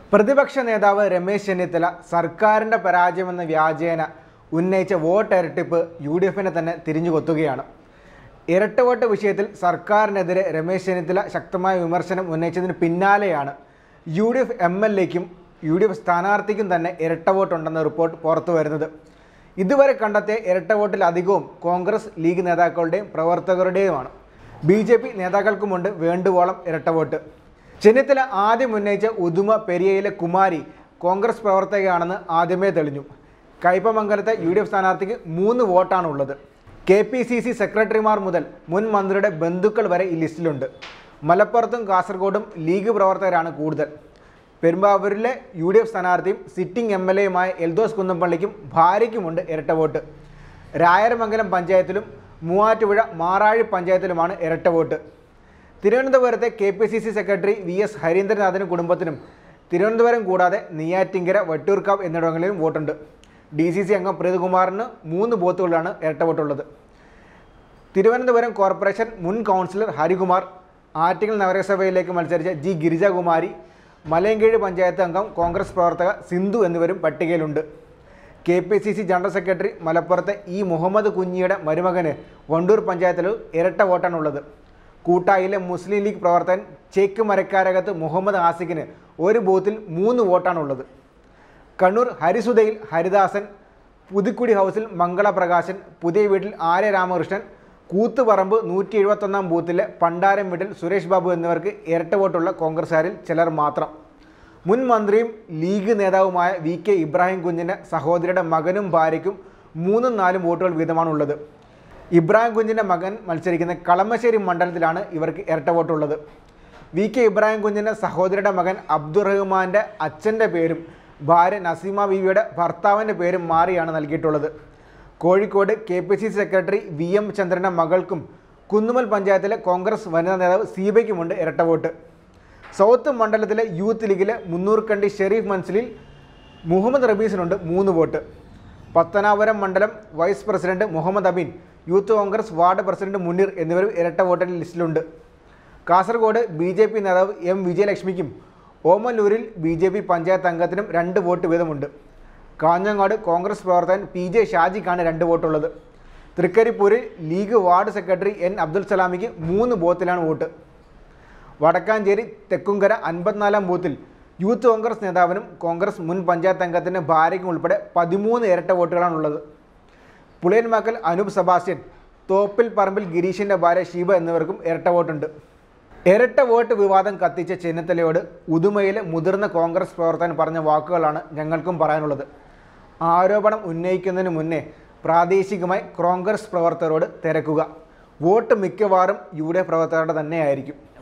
പ്രതിപക്ഷ നേതാവ് രമേശ് ചെന്നിത്തല സർക്കാരിൻ്റെ പരാജയമെന്ന വ്യാജേന ഉന്നയിച്ച വോട്ട് ഇരട്ടിപ്പ് യു ഡി എഫിനെ തന്നെ തിരിഞ്ഞുകൊത്തുകയാണ് ഇരട്ട വോട്ട് വിഷയത്തിൽ സർക്കാരിനെതിരെ രമേശ് ചെന്നിത്തല ശക്തമായ വിമർശനം ഉന്നയിച്ചതിന് പിന്നാലെയാണ് U D F M L എക്കും യു ഡി എഫ് സ്ഥാനാർത്ഥിക്കും തന്നെ ഇരട്ട വോട്ടുണ്ടെന്ന റിപ്പോർട്ട് പുറത്തു വരുന്നത് ഇതുവരെ കണ്ടെത്തിയ ഇരട്ട വോട്ടിൽ അധികവും കോൺഗ്രസ് ലീഗ് നേതാക്കളുടെയും പ്രവർത്തകരുടെയുമാണ് ബി ജെ പി നേതാക്കൾക്കുമുണ്ട് വേണ്ടുവോളം ഇരട്ട വോട്ട് ചെന്നിത്തല ആദ്യം ഉന്നയിച്ച ഉദുമ പെരിയയിലെ കുമാരി കോൺഗ്രസ് പ്രവർത്തകയാണെന്ന് ആദ്യമേ തെളിഞ്ഞു കയ്പമംഗലത്തെ യു ഡി എഫ് സ്ഥാനാർത്ഥിക്ക് മൂന്ന് വോട്ടാണ് ഉള്ളത് കെ പി സി സി സെക്രട്ടറിമാർ മുതൽ മുൻ മന്ത്രിയുടെ ബന്ധുക്കൾ വരെ ഈ ലിസ്റ്റിലുണ്ട് മലപ്പുറത്തും കാസർഗോഡും ലീഗ് പ്രവർത്തകരാണ് കൂടുതൽ പെരുമ്പാവൂരിലെ യു ഡി എഫ് സ്ഥാനാർത്ഥിയും സിറ്റിംഗ് എം എൽ എയുമായ എൽദോസ് കുന്നപ്പള്ളിക്കും ഭാര്യയ്ക്കുമുണ്ട് ഇരട്ട വോട്ട് രായരമംഗലം പഞ്ചായത്തിലും മൂവാറ്റുപുഴ മാറാഴി പഞ്ചായത്തിലുമാണ് ഇരട്ട വോട്ട് തിരുവനന്തപുരത്തെ K P C C secretary V S ഹരീന്ദ്രനാഥിനും കുടുംബത്തിനും തിരുവനന്തപുരം കൂടാതെ നെയ്യാറ്റിങ്കര വട്ടിയൂർക്കാവ് എന്നിവിടങ്ങളിലും വോട്ടുണ്ട് ഡി സി സി അംഗം പ്രീതകുമാറിന് മൂന്ന് ബൂത്തുകളിലാണ് ഇരട്ട വോട്ടുള്ളത് തിരുവനന്തപുരം കോർപ്പറേഷൻ മുൻ കൗൺസിലർ ഹരികുമാർ ആറ്റിങ്ങൽ നഗരസഭയിലേക്ക് മത്സരിച്ച ജി ഗിരിജകുമാരി മലയങ്കീഴ് പഞ്ചായത്ത് അംഗം കോൺഗ്രസ് പ്രവർത്തക സിന്ധു എന്നിവരും പട്ടികയിലുണ്ട് K P C C general secretary മലപ്പുറത്തെ ഇ മുഹമ്മദ് കുഞ്ഞിയുടെ മരുമകന് വണ്ടൂർ പഞ്ചായത്തിൽ ഇരട്ട വോട്ടാണുള്ളത് കൂട്ടായിലെ മുസ്ലിം ലീഗ് പ്രവർത്തകൻ ചേക്ക് മരക്കാരകത്ത് മുഹമ്മദ് ആസിഖിന് ഒരു ബൂത്തിൽ മൂന്ന് വോട്ടാണുള്ളത് കണ്ണൂർ ഹരിസുധയിൽ ഹരിദാസൻ പുതുക്കുടി ഹൗസിൽ മംഗളപ്രകാശൻ പുതിയ വീട്ടിൽ ആര്യ രാമകൃഷ്ണൻ കൂത്തുപറമ്പ് നൂറ്റി എഴുപത്തൊന്നാം ബൂത്തിലെ പണ്ടാരം വീട്ടിൽ സുരേഷ് ബാബു എന്നിവർക്ക് ഇരട്ട വോട്ടുള്ള കോൺഗ്രസ്സുകാരിൽ ചിലർ മാത്രം മുൻ മന്ത്രിയും ലീഗ് നേതാവുമായ വി കെ ഇബ്രാഹിം കുഞ്ഞിൻ്റെ സഹോദരിയുടെ മകനും ഭാര്യയ്ക്കും മൂന്നും നാലും വോട്ടുകൾ വീതമാണുള്ളത് ഇബ്രാഹിം കുഞ്ഞിൻ്റെ മകൻ മത്സരിക്കുന്ന കളമശ്ശേരി മണ്ഡലത്തിലാണ് ഇവർക്ക് ഇരട്ട വോട്ടുള്ളത് വി കെ ഇബ്രാഹിം കുഞ്ഞിൻ്റെ സഹോദരിയുടെ മകൻ അബ്ദുറഹ്മാൻ്റെ അച്ഛൻ്റെ പേരും ഭാര്യ നസീമ ബീവിയുടെ ഭർത്താവിൻ്റെ പേരും മാറിയാണ് നൽകിയിട്ടുള്ളത് Kozhikode K P C C secretary V M ചന്ദ്രൻ്റെ മകൾക്കും കുന്നുമൽ പഞ്ചായത്തിലെ കോൺഗ്രസ് വനിതാ നേതാവ് സീബയ്ക്കുമുണ്ട് ഇരട്ട വോട്ട് സൗത്ത് മണ്ഡലത്തിലെ യൂത്ത് ലീഗിലെ മുന്നൂർക്കണ്ടി ഷെരീഫ് മൻസിലിൽ മുഹമ്മദ് റബീസിനുണ്ട് മൂന്ന് വോട്ട് പത്തനാപുരം മണ്ഡലം vice president Muhammad Abeen youth Congress ward president Muneer എന്നിവരും ഇരട്ട വോട്ടിൻ്റെ ലിസ്റ്റിലുണ്ട് കാസർഗോഡ് ബി ജെ പി നേതാവ് എം വിജയലക്ഷ്മിക്കും ഓമല്ലൂരിൽ ബി ജെ പി പഞ്ചായത്ത് അംഗത്തിനും രണ്ട് വോട്ട് വീതമുണ്ട് കാഞ്ഞങ്ങാട് കോൺഗ്രസ് പ്രവർത്തകൻ പി ജെ ഷാജിക്കാണ് രണ്ട് വോട്ടുള്ളത് തൃക്കരിപ്പൂരിൽ League ward secretary N Abdul സലാമിക്ക് മൂന്ന് ബൂത്തിലാണ് വോട്ട് വടക്കാഞ്ചേരി തെക്കുംകര അൻപത്തിനാലാം ബൂത്തിൽ യൂത്ത് കോൺഗ്രസ് നേതാവിനും കോൺഗ്രസ് മുൻ പഞ്ചായത്ത് അംഗത്തിൻ്റെ ഭാര്യയ്ക്കും ഉൾപ്പെടെ പതിമൂന്ന് ഇരട്ട വോട്ടുകളാണുള്ളത് പുളിയൻമാക്കൽ അനൂപ് സെബാസ്റ്റ്യൻ തോപ്പിൽ പറമ്പിൽ ഗിരീഷിൻ്റെ ഭാര്യ ഷീബ എന്നിവർക്കും ഇരട്ട വോട്ടുണ്ട് ഇരട്ട വോട്ട് വിവാദം കത്തിച്ച ചെന്നിത്തലയോട് ഉദുമയിലെ മുതിർന്ന കോൺഗ്രസ് പ്രവർത്തകൻ പറഞ്ഞ വാക്കുകളാണ് ഞങ്ങൾക്കും പറയാനുള്ളത് ആരോപണം ഉന്നയിക്കുന്നതിന് മുന്നേ പ്രാദേശികമായി കോൺഗ്രസ് പ്രവർത്തകരോട് തിരക്കുക വോട്ട് മിക്കവാറും യു ഡി എഫ് പ്രവർത്തകരുടെ തന്നെയായിരിക്കും